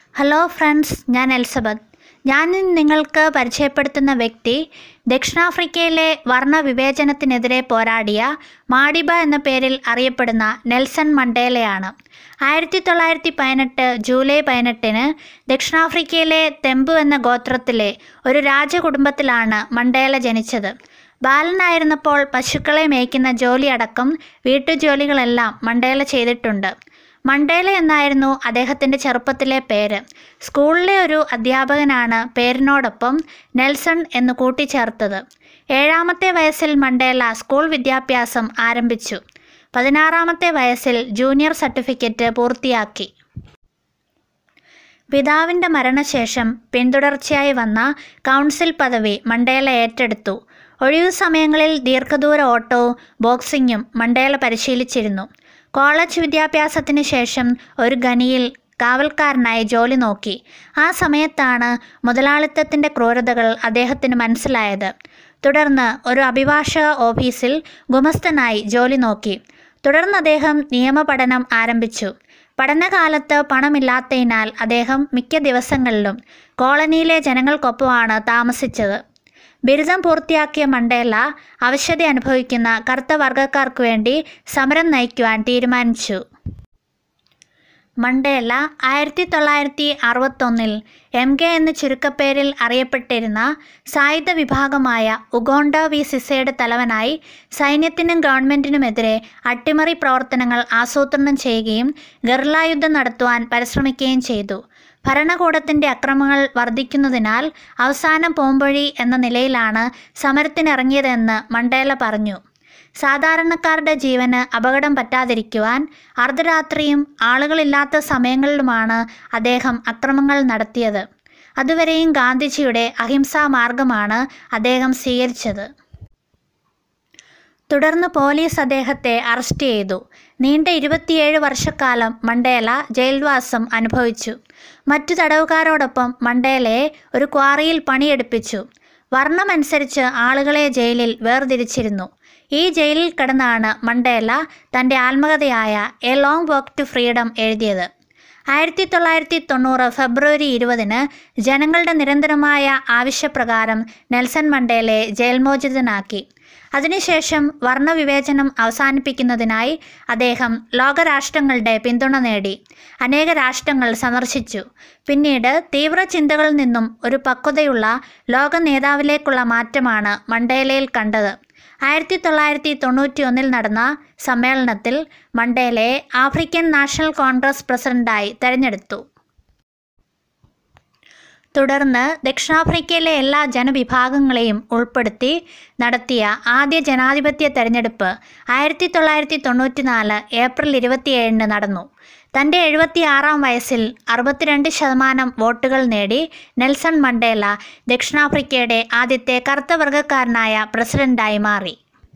hello friends ഞാൻ Elizabeth ഞാൻ ഇന്ന് നിങ്ങൾക്ക് പരിചയപ്പെടുത്തുന്ന വ്യക്തി ദക്ഷിണാഫ്രിക്കയിലെ വർണ്ണവിവേചനത്തിനെതിരെ പോരാടിയ മാഡിബ എന്ന പേരിൽ അറിയപ്പെടുന്ന നെൽസൺ മണ്ടേലയാണ് ആയിരത്തി തൊള്ളായിരത്തി പതിനെട്ട് ജൂലൈ പതിനെട്ടിന് ദക്ഷിണാഫ്രിക്കയിലെ തെമ്പു എന്ന ഗോത്രത്തിലെ ഒരു രാജകുടുംബത്തിലാണ് മണ്ടേല ജനിച്ചത് ബാലനായിരുന്നപ്പോൾ പശുക്കളെ മേയ്ക്കുന്ന ജോലി അടക്കം വീട്ടുജോലികളെല്ലാം മണ്ടേല ചെയ്തിട്ടുണ്ട് മണ്ടേല എന്നായിരുന്നു അദ്ദേഹത്തിൻ്റെ ചെറുപ്പത്തിലെ പേര് സ്കൂളിലെ ഒരു അധ്യാപകനാണ് പേരിനോടൊപ്പം നെൽസൺ എന്ന് കൂട്ടിച്ചേർത്തത് ഏഴാമത്തെ വയസ്സിൽ മണ്ടേല സ്കൂൾ വിദ്യാഭ്യാസം ആരംഭിച്ചു പതിനാറാമത്തെ വയസ്സിൽ ജൂനിയർ സർട്ടിഫിക്കറ്റ് പൂർത്തിയാക്കി പിതാവിൻ്റെ മരണശേഷം പിന്തുടർച്ചയായി വന്ന കൗൺസിൽ പദവി മണ്ടേല ഏറ്റെടുത്തു ഒഴിവു സമയങ്ങളിൽ ദീർഘദൂര ഓട്ടവും ബോക്സിങ്ങും മണ്ടേല പരിശീലിച്ചിരുന്നു കോളേജ് വിദ്യാഭ്യാസത്തിന് ശേഷം ഒരു ഖനിയിൽ കാവൽക്കാരനായി ജോലി നോക്കി ആ സമയത്താണ് മുതലാളിത്തത്തിൻ്റെ ക്രൂരതകൾ അദ്ദേഹത്തിന് മനസ്സിലായത് തുടർന്ന് ഒരു അഭിഭാഷക ഓഫീസിൽ ഗുമസ്തനായി ജോലി നോക്കി തുടർന്ന് അദ്ദേഹം നിയമപഠനം ആരംഭിച്ചു പഠനകാലത്ത് പണമില്ലാത്തതിനാൽ അദ്ദേഹം മിക്ക ദിവസങ്ങളിലും കോളനിയിലെ ജനങ്ങൾക്കൊപ്പമാണ് താമസിച്ചത് ബിരുദം പൂർത്തിയാക്കിയ മണ്ടേല അവശത അനുഭവിക്കുന്ന കറുത്ത വർഗ്ഗക്കാർക്ക് വേണ്ടി സമരം നയിക്കുവാൻ തീരുമാനിച്ചു മണ്ടേല ആയിരത്തി തൊള്ളായിരത്തി അറുപത്തൊന്നിൽ എം കെ എന്ന ചുരുക്കപ്പേരിൽ അറിയപ്പെട്ടിരുന്ന സായുധ വിഭാഗമായ ഉഗോണ്ട വി സിസയുടെ തലവനായി സൈന്യത്തിനും ഗവൺമെൻറ്റിനുമെതിരെ അട്ടിമറി പ്രവർത്തനങ്ങൾ ആസൂത്രണം ചെയ്യുകയും ഗറില്ലായുദ്ധം നടത്തുവാൻ പരിശ്രമിക്കുകയും ചെയ്തു ഭരണകൂടത്തിൻ്റെ അക്രമങ്ങൾ വർദ്ധിക്കുന്നതിനാൽ അവസാനം പോംവഴി എന്ന നിലയിലാണ് സമരത്തിനിറങ്ങിയതെന്ന് മണ്ടേല പറഞ്ഞു സാധാരണക്കാരുടെ ജീവന് അപകടം പറ്റാതിരിക്കുവാൻ അർദ്ധരാത്രിയും ആളുകളില്ലാത്ത സമയങ്ങളിലുമാണ് അദ്ദേഹം അക്രമങ്ങൾ നടത്തിയത് അതുവരെയും ഗാന്ധിജിയുടെ അഹിംസാ മാർഗമാണ് അദ്ദേഹം സ്വീകരിച്ചത് തുടർന്ന് പോലീസ് അദ്ദേഹത്തെ അറസ്റ്റ് ചെയ്തു നീണ്ട ഇരുപത്തിയേഴ് വർഷക്കാലം മണ്ടേല ജയിൽവാസം അനുഭവിച്ചു മറ്റു തടവുകാരോടൊപ്പം മണ്ടേലയെ ഒരു ക്വാറിയിൽ പണിയെടുപ്പിച്ചു വർണ്ണമനുസരിച്ച് ആളുകളെ ജയിലിൽ വേർതിരിച്ചിരുന്നു ഈ ജയിലിൽ കിടന്നാണ് മണ്ടേല തൻ്റെ ആത്മകഥയായ a long walk to freedom എഴുതിയത് ആയിരത്തി തൊള്ളായിരത്തി തൊണ്ണൂറ് ഫെബ്രുവരി ഇരുപതിന് ജനങ്ങളുടെ നിരന്തരമായ ആവശ്യപ്രകാരം നെൽസൺ മണ്ടേലയെ ജയിൽമോചിതനാക്കി അതിനുശേഷം വർണ്ണവിവേചനം അവസാനിപ്പിക്കുന്നതിനായി അദ്ദേഹം ലോകരാഷ്ട്രങ്ങളുടെ പിന്തുണ നേടി അനേക രാഷ്ട്രങ്ങൾ സന്ദർശിച്ചു പിന്നീട് തീവ്ര ചിന്തകളിൽ നിന്നും ഒരു പക്വതയുള്ള ലോക നേതാവിലേക്കുള്ള മാറ്റമാണ് മണ്ടേലയിൽ കണ്ടത് ആയിരത്തി തൊള്ളായിരത്തി തൊണ്ണൂറ്റി ഒന്നിൽ നടന്ന സമ്മേളനത്തിൽ മണ്ടേലയെ ആഫ്രിക്കൻ നാഷണൽ കോൺഗ്രസ് പ്രസിഡന്റായി തെരഞ്ഞെടുത്തു തുടർന്ന് ദക്ഷിണാഫ്രിക്കയിലെ എല്ലാ ജനവിഭാഗങ്ങളെയും ഉൾപ്പെടുത്തി നടത്തിയ ആദ്യ ജനാധിപത്യ തെരഞ്ഞെടുപ്പ് ആയിരത്തി തൊള്ളായിരത്തി തൊണ്ണൂറ്റി നാല് ഏപ്രിൽ ഇരുപത്തിയേഴിന് നടന്നു തൻ്റെ എഴുപത്തിയാറാം വയസ്സിൽ അറുപത്തിരണ്ട് ശതമാനം വോട്ടുകൾ നേടി നെൽസൺ മണ്ടേല ദക്ഷിണാഫ്രിക്കയുടെ ആദ്യത്തെ കറുത്ത വർഗ്ഗക്കാരനായ പ്രസിഡന്റായി മാറി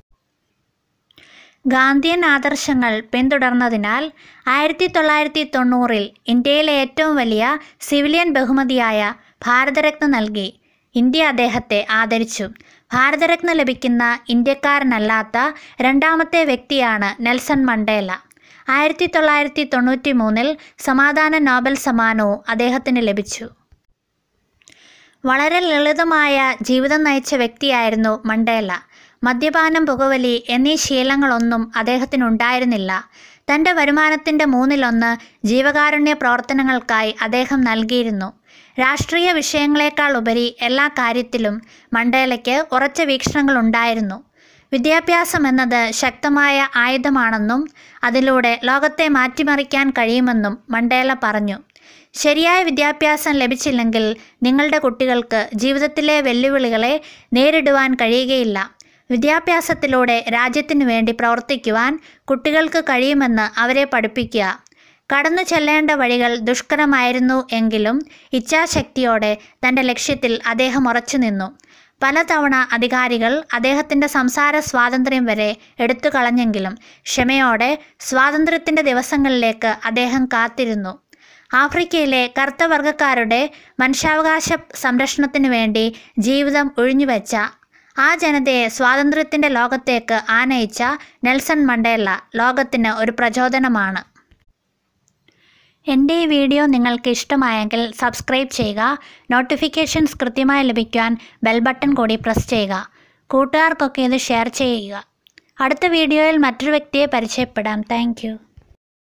ഗാന്ധിയൻ ആദർശങ്ങൾ പിന്തുടർന്നതിനാൽ ആയിരത്തി തൊള്ളായിരത്തി തൊണ്ണൂറിൽ ഇന്ത്യയിലെ ഏറ്റവും വലിയ സിവിലിയൻ ബഹുമതിയായ ഭാരതരത്ന നൽകി ഇന്ത്യ അദ്ദേഹത്തെ ആദരിച്ചു ഭാരതരത്ന ലഭിക്കുന്ന ഇന്ത്യക്കാരനല്ലാത്ത രണ്ടാമത്തെ വ്യക്തിയാണ് നെൽസൺ മണ്ടേല ആയിരത്തി തൊള്ളായിരത്തി തൊണ്ണൂറ്റി മൂന്നിൽ സമാധാന നോബൽ സമ്മാനവും അദ്ദേഹത്തിന് ലഭിച്ചു വളരെ ലളിതമായ ജീവിതം നയിച്ച വ്യക്തിയായിരുന്നു മണ്ടേല മദ്യപാനം പുകവലി എന്നീ ശീലങ്ങളൊന്നും അദ്ദേഹത്തിനുണ്ടായിരുന്നില്ല തൻ്റെ വരുമാനത്തിൻ്റെ മൂന്നിലൊന്ന് ജീവകാരുണ്യ പ്രവർത്തനങ്ങൾക്കായി അദ്ദേഹം നൽകിയിരുന്നു രാഷ്ട്രീയ വിഷയങ്ങളെക്കാൾ ഉപരി എല്ലാ കാര്യത്തിലും മണ്ടേലയ്ക്ക് ഉറച്ച വീക്ഷണങ്ങളുണ്ടായിരുന്നു വിദ്യാഭ്യാസം എന്നത് ശക്തമായ ആയുധമാണെന്നും അതിലൂടെ ലോകത്തെ മാറ്റിമറിക്കാൻ കഴിയുമെന്നും മണ്ടേല പറഞ്ഞു ശരിയായ വിദ്യാഭ്യാസം ലഭിച്ചില്ലെങ്കിൽ നിങ്ങളുടെ കുട്ടികൾക്ക് ജീവിതത്തിലെ വെല്ലുവിളികളെ നേരിടുവാൻ കഴിയുകയില്ല വിദ്യാഭ്യാസത്തിലൂടെ രാജ്യത്തിനു വേണ്ടി പ്രവർത്തിക്കുവാൻ കുട്ടികൾക്ക് കഴിയുമെന്ന് അവരെ പഠിപ്പിക്കുക കടന്നു ചെല്ലേണ്ട വഴികൾ ദുഷ്കരമായിരുന്നു എങ്കിലും ഇച്ഛാശക്തിയോടെ തൻ്റെ ലക്ഷ്യത്തിൽ അദ്ദേഹം ഉറച്ചു നിന്നു പലതവണ അധികാരികൾ അദ്ദേഹത്തിൻ്റെ സംസാര സ്വാതന്ത്ര്യം വരെ എടുത്തു കളഞ്ഞെങ്കിലും ക്ഷമയോടെ സ്വാതന്ത്ര്യത്തിൻ്റെ ദിവസങ്ങളിലേക്ക് അദ്ദേഹം കാത്തിരുന്നു ആഫ്രിക്കയിലെ കറുത്ത വർഗ്ഗക്കാരുടെ മനുഷ്യാവകാശ സംരക്ഷണത്തിനു വേണ്ടി ജീവിതം ഒഴിഞ്ഞുവെച്ച ആ ജനതയെ സ്വാതന്ത്ര്യത്തിൻ്റെ ലോകത്തേക്ക് ആനയിച്ച നെൽസൺ മണ്ടേല ലോകത്തിന് ഒരു പ്രചോദനമാണ് എൻ്റെ ഈ വീഡിയോ നിങ്ങൾക്ക് ഇഷ്ടമായെങ്കിൽ സബ്സ്ക്രൈബ് ചെയ്യുക നോട്ടിഫിക്കേഷൻസ് കൃത്യമായി ലഭിക്കുവാൻ ബെൽ ബട്ടൺ കൂടി പ്രസ് ചെയ്യുക കൂട്ടുകാർക്കൊക്കെ ഇത് ഷെയർ ചെയ്യുക അടുത്ത വീഡിയോയിൽ മറ്റൊരു വ്യക്തിയെ പരിചയപ്പെടാം താങ്ക്